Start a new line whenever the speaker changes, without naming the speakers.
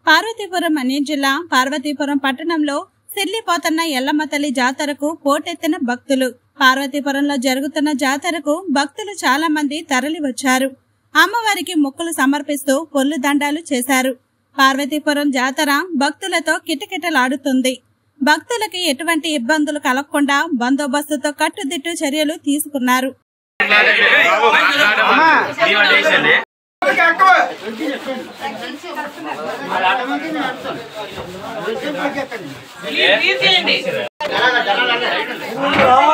పార్వతీపురం అనే జిల్లా పార్వతీపురం పట్టణంలో సిల్లిపోతన్న ఎల్లమ్మ తల్లి జాతరకు పోటెత్తిన భక్తులు పార్వతీపురంలో జరుగుతున్న జాతరకు భక్తులు చాలా మంది తరలి వచ్చారు అమ్మవారికి మొక్కులు సమర్పిస్తూ పొల్లు దండాలు చేశారు పార్వతీపురం జాతర భక్తులతో కిటకిటలాడుతుంది భక్తులకి ఎటువంటి ఇబ్బందులు కలగకుండా బందోబస్తుతో కట్టుదిట్టు చర్యలు తీసుకున్నారు
ఊళ్ళో